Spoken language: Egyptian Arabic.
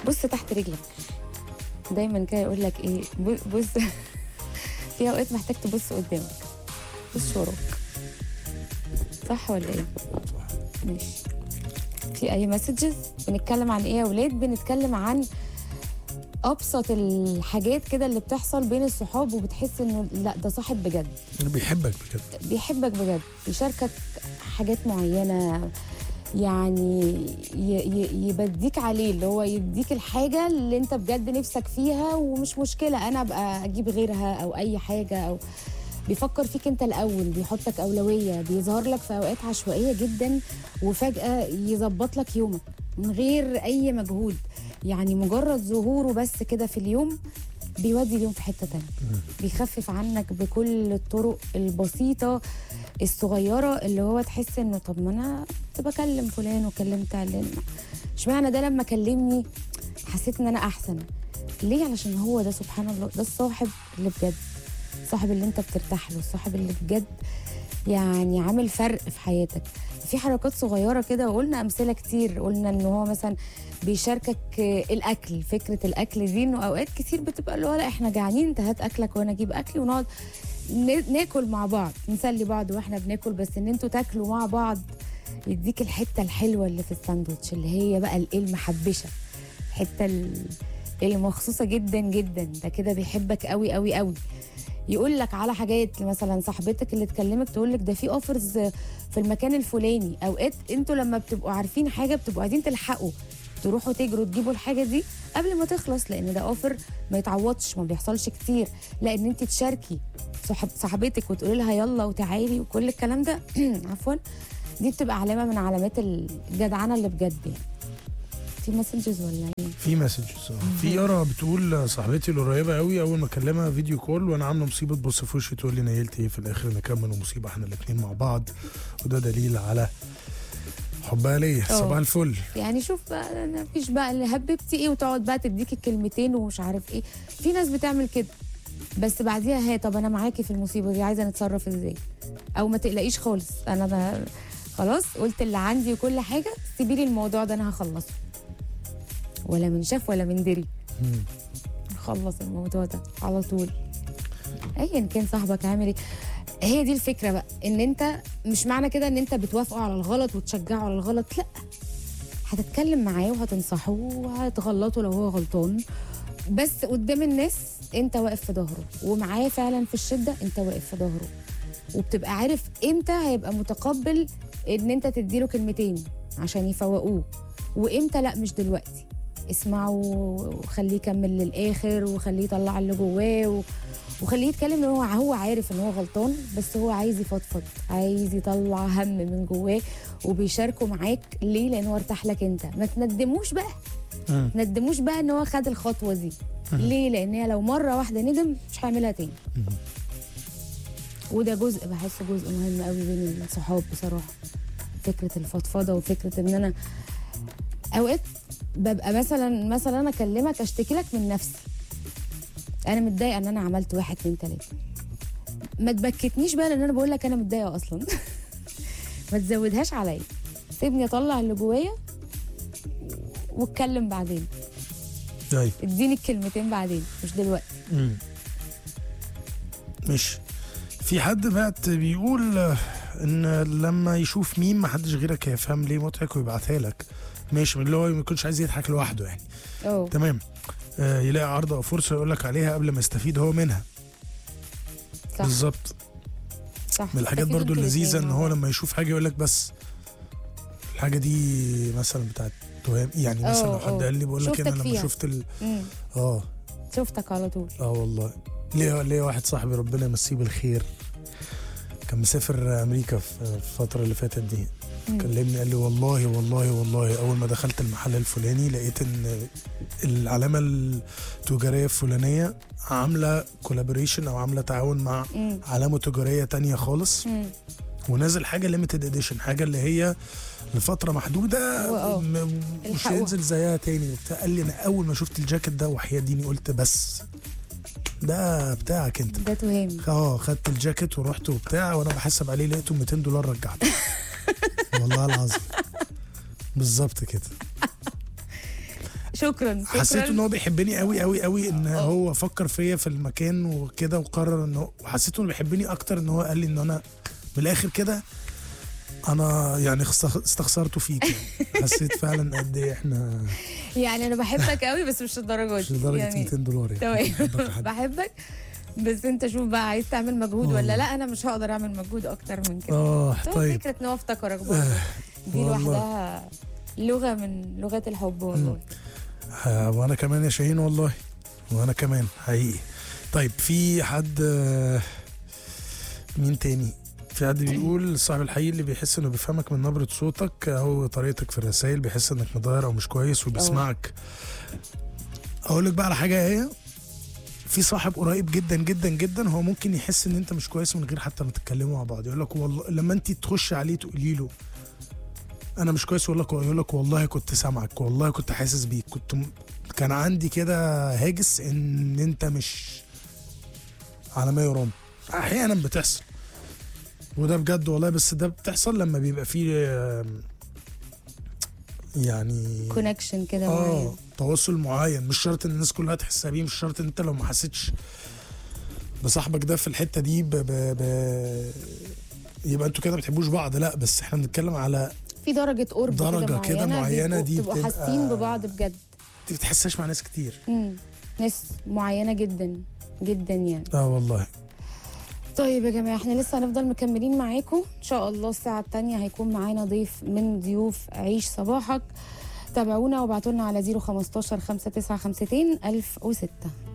بص تحت رجلك دايما كده يقول لك ايه ب- بص في اوقات محتاج تبص قدامك بص وراك صح ولا ايه ماشي في اي مسجز بنتكلم عن ايه يا ولاد بنتكلم عن ابسط الحاجات كده اللي بتحصل بين الصحاب وبتحس انه لا ده صاحب بجد اللي بيحبك بجد بيحبك بجد بيشاركك حاجات معينة يعني ي- ي- يبديك عليه اللي هو يديك الحاجة اللي انت بجد نفسك فيها ومش مشكلة انا ابقى اجيب غيرها او اي حاجة او بيفكر فيك انت الاول بيحطك اولوية بيظهر لك في اوقات عشوائية جدا وفجأة يظبط لك يومك من غير اي مجهود يعني مجرد ظهوره بس كده في اليوم بيودي اليوم في حتة تانية بيخفف عنك بكل الطرق البسيطة الصغيرة اللي هو تحس انه طب ما انا كنت بكلم فلان وكلمت علان اشمعنى ده لما كلمني حسيت ان انا احسن ليه علشان هو ده سبحان الله ده الصاحب اللي بجد الصاحب اللي انت بترتاح له الصاحب اللي بجد يعني عامل فرق في حياتك في حركات صغيرة كده وقلنا أمثلة كتير قلنا إن هو مثلا بيشاركك آه، الأكل فكرة الأكل دي إنه أوقات كتير بتبقى اللي هو لا إحنا جعانين أنت هات أكلك وأنا أجيب أكلي ونقعد ن- ناكل مع بعض نسلي بعض واحنا بناكل بس ان انتوا تاكلوا مع بعض يديك الحته الحلوه اللي في الساندوتش اللي هي بقى الايه المحبشه الحته ال- المخصوصه جدا جدا ده كده بيحبك قوي قوي قوي يقول لك على حاجات مثلا صاحبتك اللي تكلمك تقول لك ده في اوفرز في المكان الفلاني اوقات انتوا لما بتبقوا عارفين حاجه بتبقوا عايزين تلحقوا تروحوا تجروا تجيبوا الحاجه دي قبل ما تخلص لان ده اوفر ما يتعوضش ما بيحصلش كتير لا ان انت تشاركي صاحب صاحبتك وتقولي لها يلا وتعالي وكل الكلام ده عفوا دي بتبقى علامه من علامات الجدعنه اللي بجد يعني في مسجز ولا ايه؟ في مسجز في يارا بتقول صاحبتي القريبه قوي اول ما اكلمها فيديو كول وانا عامله مصيبه تبص في وشي تقول لي نيلت ايه في الاخر نكمل ومصيبه احنا الاثنين مع بعض وده دليل على حبها ليا أوه. صباح الفل يعني شوف بقى ما فيش بقى اللي هببتي ايه وتقعد بقى تديكي الكلمتين ومش عارف ايه في ناس بتعمل كده بس بعديها هي طب انا معاكي في المصيبه دي عايزه نتصرف ازاي او ما تقلقيش خالص انا ب... خلاص قلت اللي عندي وكل حاجه سيبي لي الموضوع ده انا هخلصه ولا من شاف ولا من دري مم. نخلص الموضوع ده على طول ايا كان صاحبك عامل ايه هي دي الفكره بقى ان انت مش معنى كده ان انت بتوافقه على الغلط وتشجعه على الغلط لا هتتكلم معاه وهتنصحه وهتغلطه لو هو غلطان بس قدام الناس انت واقف في ظهره ومعاه فعلا في الشده انت واقف في ظهره وبتبقى عارف امتى هيبقى متقبل ان انت تديله كلمتين عشان يفوقوه وامتى لا مش دلوقتي اسمعه وخليه يكمل للاخر وخليه يطلع اللي جواه و... وخليه يتكلم ان هو هو عارف ان هو غلطان بس هو عايز يفضفض عايز يطلع هم من جواه وبيشاركه معاك ليه لان هو ارتاح لك انت ما تندموش بقى مم. ندموش بقى ان هو خد الخطوه دي ليه لان هي لو مره واحده ندم مش هيعملها تاني وده جزء بحسه جزء مهم قوي بين الصحاب بصراحه فكره الفضفضه وفكره ان انا اوقات ببقى مثلا مثلا انا اكلمك اشتكي لك من نفسي انا متضايقه ان انا عملت واحد اتنين تلاته ما تبكتنيش بقى لان انا بقول لك انا متضايقه اصلا ما تزودهاش عليا سيبني اطلع اللي جوايا واتكلم بعدين طيب اديني الكلمتين بعدين مش دلوقتي مم. مش في حد بعت بيقول آه، ان لما يشوف ميم محدش غيرك هيفهم ليه مضحك ويبعتها لك ماشي من اللي هو ما يكونش عايز يضحك لوحده يعني اه تمام آه يلاقي عرض او فرصه يقول لك عليها قبل ما يستفيد هو منها صح بالظبط صح من الحاجات استفيدوا برضو انتوا اللذيذه الاتنين ان مع هو بعض. لما يشوف حاجه يقول لك بس الحاجه دي مثلا بتاعت تهام يعني مثلا لو اه، حد اه. قال لي بقول لك انا شفتك لما فيها. شفت ال... مم. اه شفتك على طول اه والله ليه ليه واحد صاحبي ربنا يمسيه بالخير كان مسافر امريكا في في الفتره اللي فاتت دي مم. كلمني قال لي والله والله والله اول ما دخلت المحل الفلاني لقيت ان العلامه التجاريه الفلانيه عامله كولابوريشن او عامله تعاون مع مم. علامه تجاريه تانية خالص مم. ونازل حاجه ليميتد اديشن حاجه اللي هي لفتره محدوده واه. م- مش الحقوها. هينزل زيها تاني وبتاع قال لي انا اول ما شفت الجاكيت ده وحياة ديني قلت بس ده بتاعك انت ده تهام اه خدت الجاكيت ورحت وبتاع وانا بحسب عليه لقيته 200 دولار رجعته والله العظيم بالظبط كده شكرا حسيت شكراً. ان هو بيحبني قوي قوي قوي ان آه. هو فكر فيا في المكان وكده وقرر ان هو وحسيت انه بيحبني اكتر ان هو قال لي ان انا من الاخر كده انا يعني استخ- استخسرته فيك يعني. حسيت فعلا قد ايه احنا يعني انا بحبك قوي بس مش الدرجه مش دي لدرجه يعني 200 دولار يعني تمام بحبك يا حد. بحبك بس انت شوف بقى عايز تعمل مجهود ولا والله. لا انا مش هقدر اعمل مجهود اكتر من كده اه طيب طيب فكره ان هو افتكرك برضه دي والله. لوحدها لغه من لغات الحب والله آه، وانا كمان يا شاهين والله وانا كمان حقيقي طيب في حد آه، مين تاني في حد بيقول صاحب الحقيقي اللي بيحس انه بيفهمك من نبرة صوتك او طريقتك في الرسائل بيحس انك متغير او مش كويس وبيسمعك اقول لك بقى على حاجه هي في صاحب قريب جدا جدا جدا هو ممكن يحس ان انت مش كويس من غير حتى ما تتكلموا مع بعض يقول لك والله لما انت تخش عليه تقولي له انا مش كويس يقول لك يقول لك والله كنت سامعك والله كنت حاسس بيك كنت م... كان عندي كده هاجس ان انت مش على ما يرام احيانا بتحصل وده بجد والله بس ده بتحصل لما بيبقى فيه آم، يعني كونكشن كده اه معين تواصل معين مش شرط ان الناس كلها تحسها بيه مش شرط ان انت لو ما حسيتش بصاحبك ده في الحته دي ب... ب... ب... يبقى انتوا كده ما بتحبوش بعض لا بس احنا بنتكلم على في درجه قرب درجة كده معينة بيبقوا- دي بتبقوا بتبقى- حاسين ببعض بجد انت بتحسهاش مع ناس كتير مم. ناس معينه جدا جدا يعني اه والله طيب يا جماعه احنا لسه هنفضل مكملين معاكم ان شاء الله الساعه الثانيه هيكون معانا ضيف من ضيوف عيش صباحك تابعونا وابعتوا لنا على 015 5952 1006